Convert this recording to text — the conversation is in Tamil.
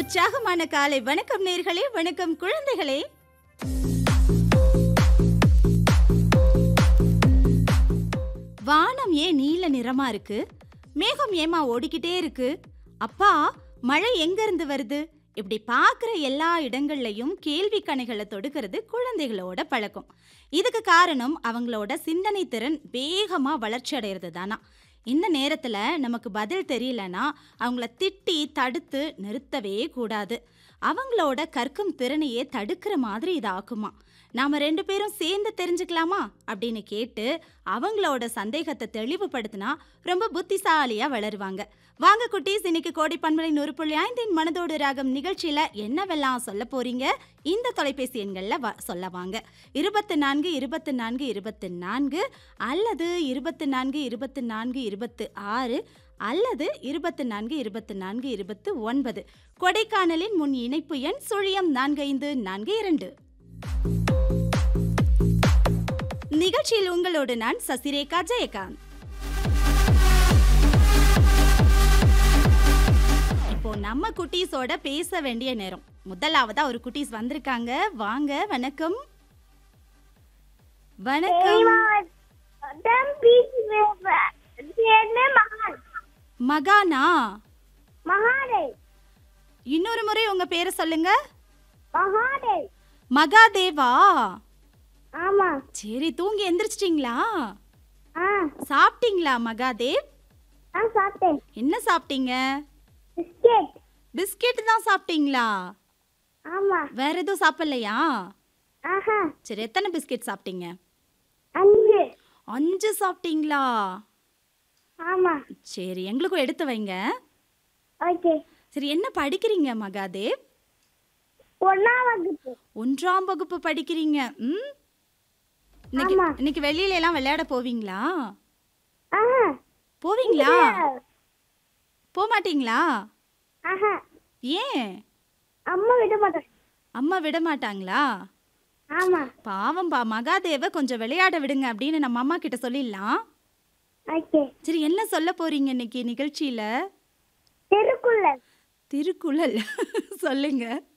உற்சாகமான காலை வணக்கம் நேர்களே வணக்கம் குழந்தைகளே வானம் ஏன் நீல நிறமா இருக்கு மேகம் ஏமா ஓடிக்கிட்டே இருக்கு அப்பா மழை எங்க இருந்து வருது இப்படி பார்க்குற எல்லா இடங்கள்லையும் கேள்வி கணைகளை தொடுக்கிறது குழந்தைகளோட பழக்கம் இதுக்கு காரணம் அவங்களோட சிந்தனை திறன் வேகமா வளர்ச்சி அடைகிறது தானா இந்த நேரத்துல நமக்கு பதில் தெரியலனா அவங்கள திட்டி தடுத்து நிறுத்தவே கூடாது அவங்களோட கற்கும் திறனையே தடுக்கிற மாதிரி இது ஆக்குமா நாம ரெண்டு பேரும் சேர்ந்து தெரிஞ்சுக்கலாமா அப்படின்னு கேட்டு அவங்களோட சந்தேகத்தை தெளிவுபடுத்தினா ரொம்ப புத்திசாலியா வளருவாங்க வாங்க குட்டீஸ் இன்னைக்கு கோடி பண்பலை நூறு புள்ளி ஐந்தின் மனதோடு ராகம் நிகழ்ச்சியில என்னவெல்லாம் சொல்ல போறீங்க இந்த தொலைபேசி எண்கள்ல வ- சொல்ல வாங்க இருபத்து நான்கு இருபத்து நான்கு இருபத்து நான்கு அல்லது இருபத்து நான்கு இருபத்து நான்கு இருபத்து ஆறு அல்லது இருபத்து நான்கு இருபத்து நான்கு இருபத்து ஒன்பது கொடைக்கானலின் முன் இணைப்பு எண் சுழியம் நான்கு ஐந்து நான்கு இரண்டு நிகழ்ச்சியில் உங்களோடு நான் சசிரேகா ஜெயகாந்த் இப்போ நம்ம குட்டீஸோட பேச வேண்டிய நேரம் முதலாவதா ஒரு குட்டீஸ் வந்திருக்காங்க வாங்க வணக்கம் வணக்கம் மகானா மகாதேவ் இன்னொரு முறை உங்க பேரை சொல்லுங்க மகாதேவ் மகாதேவா ஆமா சரி தூங்கி எந்திரிச்சிட்டிங்களா ஆ சாப்பிட்டீங்களா மகாதேவ் நான் சாப்பிட்டேன் என்ன சாப்பிட்டீங்க பிஸ்கெட் பிஸ்கெட் தான் சாப்பிட்டீங்களா ஆமா வேற எதுவும் சாப்பிடலையா ஆஹா சரி எத்தனை பிஸ்கெட் சாப்பிட்டீங்க அஞ்சு அஞ்சு சாப்பிட்டீங்களா ஆமா சரி எங்களுக்கும் எடுத்து வைங்க ஓகே சரி என்ன படிக்கிறீங்க மகாதேவ் ஒன்னாம் வகுப்பு ஒன்றாம் வகுப்பு படிக்கிறீங்க ம் இன்னைக்கு ஆமா. இன்னைக்கு வெளியில எல்லாம் விளையாட போவீங்களா ஆஹா போவீங்களா போக மாட்டீங்களா ஆஹா ஏன் அம்மா விட மாட்டேன் அம்மா விட மாட்டாங்களா ஆமா பாவம்பா மகாதேவ கொஞ்சம் விளையாட விடுங்க அப்படின்னு நம்ம அம்மா கிட்ட சொல்லிடலாம் ஓகே சரி என்ன சொல்ல போறீங்க இன்னைக்கு நிகழ்ச்சியில தெருக்குள்ள திருக்குறள் சொல்லுங்க